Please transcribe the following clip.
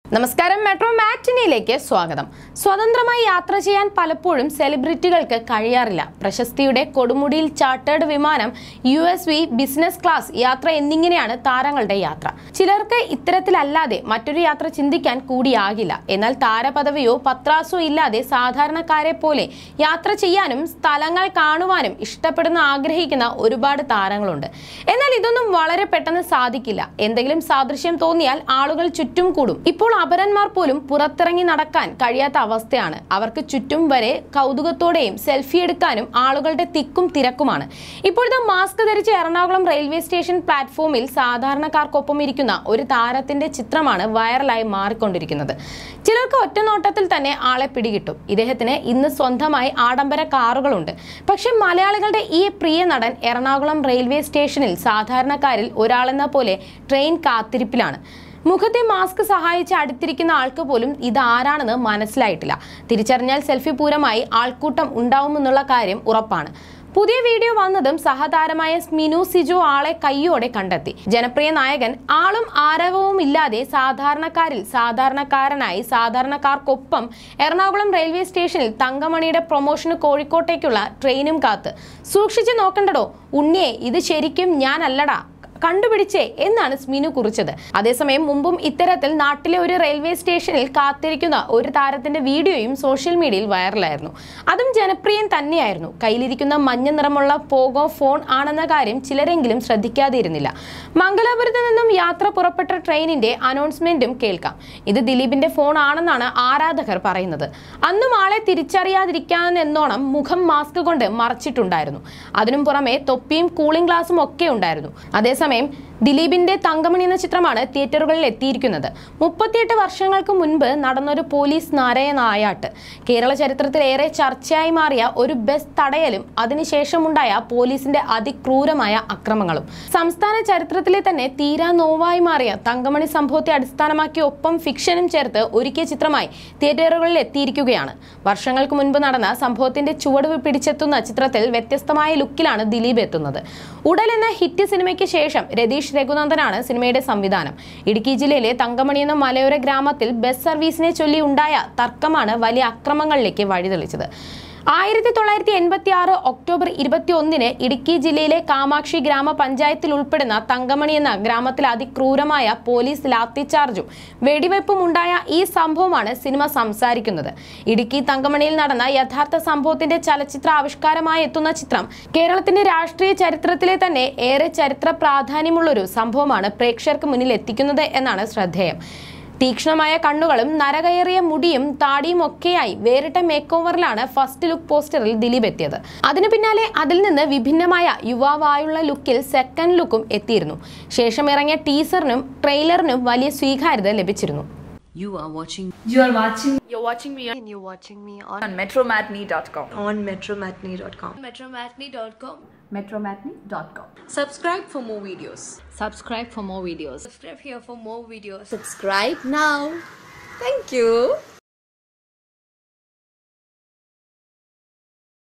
നമസ്കാരം മെട്രോ മാറ്റിനിയിലേക്ക് സ്വാഗതം സ്വതന്ത്രമായി യാത്ര ചെയ്യാൻ പലപ്പോഴും സെലിബ്രിറ്റികൾക്ക് കഴിയാറില്ല പ്രശസ്തിയുടെ കൊടുമുടിയിൽ ചാർട്ടേഡ് വിമാനം U S V business class യാത്ര എന്നിങ്ങനെയാണ് താരങ്ങളുടെ യാത്ര ചിലർക്ക് ഇത്തരത്തിലല്ലാതെ മറ്റൊരു യാത്ര ചിന്തിക്കാൻ കൂടിയാകില്ല എന്നാൽ താരപദവിയോ പത്രാസോ ഇല്ലാതെ സാധാരണക്കാരെ പോലെ യാത്ര ചെയ്യാനും സ്ഥലങ്ങൾ കാണുവാനും ഇഷ്ടപ്പെടുന്ന ആഗ്രഹിക്കുന്ന ഒരുപാട് താരങ്ങളുണ്ട് എന്നാൽ ഇതൊന്നും വളരെ പെട്ടെന്ന് സാധിക്കില്ല എന്തെങ്കിലും സാദൃശ്യം തോന്നിയാൽ ആളുകൾ ചുറ്റും കൂടും ഇപ്പോൾ അപരന്മാർ പോലും പുറത്തിറങ്ങി നടക്കാൻ കഴിയാത്ത അവസ്ഥയാണ് അവർക്ക് ചുറ്റും വരെ കൗതുകത്തോടെയും സെൽഫി എടുക്കാനും ആളുകളുടെ തിക്കും തിരക്കുമാണ് ഇപ്പോഴത്തെ മാസ്ക് ധരിച്ച് എറണാകുളം റെയിൽവേ സ്റ്റേഷൻ പ്ലാറ്റ്ഫോമിൽ സാധാരണക്കാർക്കൊപ്പം ഇരിക്കുന്ന ഒരു താരത്തിന്റെ ചിത്രമാണ് വൈറലായി മാറിക്കൊണ്ടിരിക്കുന്നത് ചിലർക്ക് ഒറ്റ നോട്ടത്തിൽ തന്നെ ആളെ പിടികിട്ടും ഇദ്ദേഹത്തിന് ഇന്ന് സ്വന്തമായി ആഡംബര കാറുകളുണ്ട് പക്ഷെ മലയാളികളുടെ ഈ പ്രിയ നടൻ എറണാകുളം റെയിൽവേ സ്റ്റേഷനിൽ സാധാരണക്കാരിൽ ഒരാളെന്ന പോലെ ട്രെയിൻ കാത്തിരിപ്പിലാണ് മുഖത്തെ മാസ്ക് സഹായിച്ച് അടുത്തിരിക്കുന്ന ആൾക്ക് പോലും ഇത് ആരാണെന്ന് മനസ്സിലായിട്ടില്ല തിരിച്ചറിഞ്ഞാൽ സെൽഫി പൂരമായി ആൾക്കൂട്ടം ഉണ്ടാവുമെന്നുള്ള കാര്യം ഉറപ്പാണ് പുതിയ വീഡിയോ വന്നതും സഹതാരമായ സ്മിനു സിജോ ആളെ കയ്യോടെ കണ്ടെത്തി ജനപ്രിയ നായകൻ ആളും ആരവവും ഇല്ലാതെ സാധാരണക്കാരിൽ സാധാരണക്കാരനായി സാധാരണക്കാർക്കൊപ്പം എറണാകുളം റെയിൽവേ സ്റ്റേഷനിൽ തങ്കമണിയുടെ പ്രൊമോഷന് കോഴിക്കോട്ടേക്കുള്ള ട്രെയിനും കാത്ത് സൂക്ഷിച്ചു നോക്കണ്ടടോ ഉണ്ണിയെ ഇത് ശരിക്കും ഞാനല്ലടാ കണ്ടുപിടിച്ചേ എന്നാണ് സ്മിനു കുറിച്ചത് അതേസമയം മുമ്പും ഇത്തരത്തിൽ നാട്ടിലെ ഒരു റെയിൽവേ സ്റ്റേഷനിൽ കാത്തിരിക്കുന്ന ഒരു താരത്തിന്റെ വീഡിയോയും സോഷ്യൽ മീഡിയയിൽ വൈറലായിരുന്നു അതും ജനപ്രിയൻ തന്നെയായിരുന്നു കയ്യിലിരിക്കുന്ന മഞ്ഞ നിറമുള്ള പോഗോ ഫോൺ ആണെന്ന കാര്യം ചിലരെങ്കിലും ശ്രദ്ധിക്കാതിരുന്നില്ല മംഗലാപുരത്ത് നിന്നും യാത്ര പുറപ്പെട്ട ട്രെയിനിന്റെ അനൗൺസ്മെന്റും കേൾക്കാം ഇത് ദിലീപിന്റെ ഫോൺ ആണെന്നാണ് ആരാധകർ പറയുന്നത് അന്നും ആളെ തിരിച്ചറിയാതിരിക്കാനെന്നോണം മുഖം മാസ്ക് കൊണ്ട് മറച്ചിട്ടുണ്ടായിരുന്നു അതിനും പുറമെ തൊപ്പിയും കൂളിംഗ് ഗ്ലാസും ഒക്കെ ഉണ്ടായിരുന്നു അതേസമയം ദിലീപിന്റെ തങ്കമണി എന്ന ചിത്രമാണ് തിയേറ്ററുകളിൽ എത്തിയിരിക്കുന്നത് മുപ്പത്തിയെട്ട് വർഷങ്ങൾക്ക് മുൻപ് നടന്നൊരു പോലീസ് നാരയ നായാട്ട് കേരള ചരിത്രത്തിൽ ഏറെ ചർച്ചയായി മാറിയ ഒരു ബസ് തടയലും അതിനുശേഷമുണ്ടായ പോലീസിന്റെ അതിക്രൂരമായ അക്രമങ്ങളും സംസ്ഥാന ചരിത്രത്തിലെ തന്നെ തീരാ നോവായി മാറിയ തങ്കമണി സംഭവത്തെ അടിസ്ഥാനമാക്കി ഒപ്പം ഫിക്ഷനും ചേർത്ത് ഒരുക്കിയ ചിത്രമായി തിയേറ്ററുകളിൽ എത്തിയിരിക്കുകയാണ് വർഷങ്ങൾക്ക് മുൻപ് നടന്ന സംഭവത്തിന്റെ ചുവട് പിടിച്ചെത്തുന്ന ചിത്രത്തിൽ വ്യത്യസ്തമായ ലുക്കിലാണ് ദിലീപ് എത്തുന്നത് ഉടൽ എന്ന ഹിറ്റ് സിനിമയ്ക്ക് ശേഷം രതീഷ് രഘുനന്ദനാണ് സിനിമയുടെ സംവിധാനം ഇടുക്കി ജില്ലയിലെ തങ്കമണി എന്ന മലയോര ഗ്രാമത്തിൽ ബസ് സർവീസിനെ ചൊല്ലി ഉണ്ടായ തർക്കമാണ് വലിയ അക്രമങ്ങളിലേക്ക് വഴിതെളിച്ചത് ആയിരത്തി തൊള്ളായിരത്തി എൺപത്തി ആറ് ഒക്ടോബർ ഇരുപത്തി ഒന്നിന് ഇടുക്കി ജില്ലയിലെ കാമാക്ഷി ഗ്രാമപഞ്ചായത്തിൽ ഉൾപ്പെടുന്ന തങ്കമണി എന്ന ഗ്രാമത്തിൽ അതിക്രൂരമായ പോലീസ് ലാത്തിചാർജും വെടിവയ്പും ഉണ്ടായ ഈ സംഭവമാണ് സിനിമ സംസാരിക്കുന്നത് ഇടുക്കി തങ്കമണിയിൽ നടന്ന യഥാർത്ഥ സംഭവത്തിന്റെ ചലച്ചിത്ര ആവിഷ്കാരമായി എത്തുന്ന ചിത്രം കേരളത്തിന്റെ രാഷ്ട്രീയ ചരിത്രത്തിലെ തന്നെ ഏറെ ചരിത്ര പ്രാധാന്യമുള്ളൊരു സംഭവമാണ് പ്രേക്ഷകർക്ക് മുന്നിൽ എത്തിക്കുന്നത് എന്നാണ് ശ്രദ്ധേയം തീക്ഷ്ണമായ കണ്ണുകളും നരകയറിയ മുടിയും താടിയും ഒക്കെയായി വേറിട്ട മേക്ക് ഓവറിലാണ് ഫസ്റ്റ് ലുക്ക് പോസ്റ്ററിൽ ദിലീപ് എത്തിയത് അതിനു പിന്നാലെ അതിൽ നിന്ന് വിഭിന്നമായ യുവാവായുള്ള ലുക്കിൽ സെക്കൻഡ് ലുക്കും എത്തിയിരുന്നു ശേഷം ഇറങ്ങിയ ടീസറിനും ട്രെയിലറിനും വലിയ സ്വീകാര്യത ലഭിച്ചിരുന്നു You are watching You are watching You're watching me on, and you're watching me on, on metromatney.com. on metromatney.com. Metromatney.com. metromatney.com. subscribe for more videos subscribe for more videos Subscribe here for more videos. Subscribe now. Thank you.